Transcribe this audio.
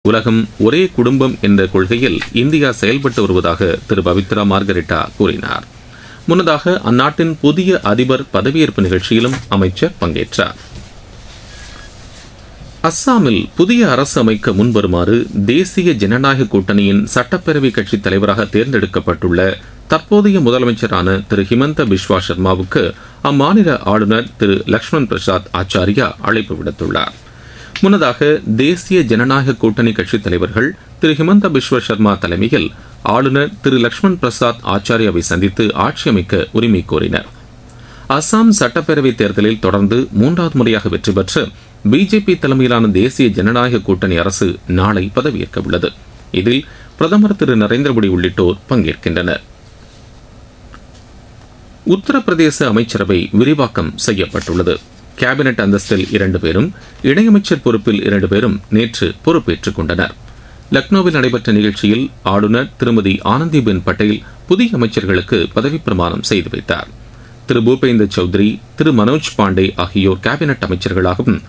உலகம் ஒரே குடும்பம் என்ற கொள்கையில் இந்தியா செயல்பட்டு வருவதாக திரு பவித்ரா மார்கரெட்டா கூறினார் முன்னதாக அந்நாட்டின் புதிய அதிபர் பதவியேற்பு நிகழ்ச்சியிலும் அமைச்சர் பங்கேற்றார் அஸ்ஸாமில் புதிய அரசு அமைக்க முன்வருமாறு தேசிய ஜனநாயக கூட்டணியின் சட்டப்பேரவை கட்சித் தலைவராக தேர்ந்தெடுக்கப்பட்டுள்ள தற்போதைய முதலமைச்சரான திரு ஹிமந்த பிஸ்வா சர்மாவுக்கு அம்மாநில ஆளுநர் திரு லக்ஷ்மண் பிரசாத் ஆச்சாரியா அழைப்பு விடுத்துள்ளார் முன்னதாக தேசிய ஜனநாயக கூட்டணி கட்சித் தலைவர்கள் திரு ஹிமந்த பிஸ்வ சர்மா தலைமையில் ஆளுநர் திரு லக்ஷ்மண் பிரசாத் ஆச்சாரியாவை சந்தித்து ஆட்சி அமைக்க உரிமை கோரினர் அசாம் சட்டப்பேரவைத் தேர்தலில் தொடர்ந்து மூன்றாவது முறையாக வெற்றி பெற்று பிஜேபி தலைமையிலான தேசிய ஜனநாயக கூட்டணி அரசு நாளை பதவியேற்க உள்ளது இதில் பிரதமர் திரு நரேந்திர மோடி உள்ளிட்டோர் பங்கேற்கின்றனர் உத்தரப்பிரதேச அமைச்சரவை விரிவாக்கம் செய்யப்பட்டுள்ளது கேபினெட் அந்தஸ்தில் இரண்டு பேரும் இணையமைச்சர் பொறுப்பில் இரண்டு பேரும் நேற்று பொறுப்பேற்றுக் கொண்டனர் லக்னோவில் நடைபெற்ற நிகழ்ச்சியில் ஆளுநர் திருமதி ஆனந்திபென் பட்டேல் புதிய அமைச்சர்களுக்கு பதவிப் பிரமாணம் செய்து வைத்தார் திரு பூபேந்தர் சௌத்ரி திரு மனோஜ் பாண்டே ஆகியோர் கேபினெட் அமைச்சர்களாகவும்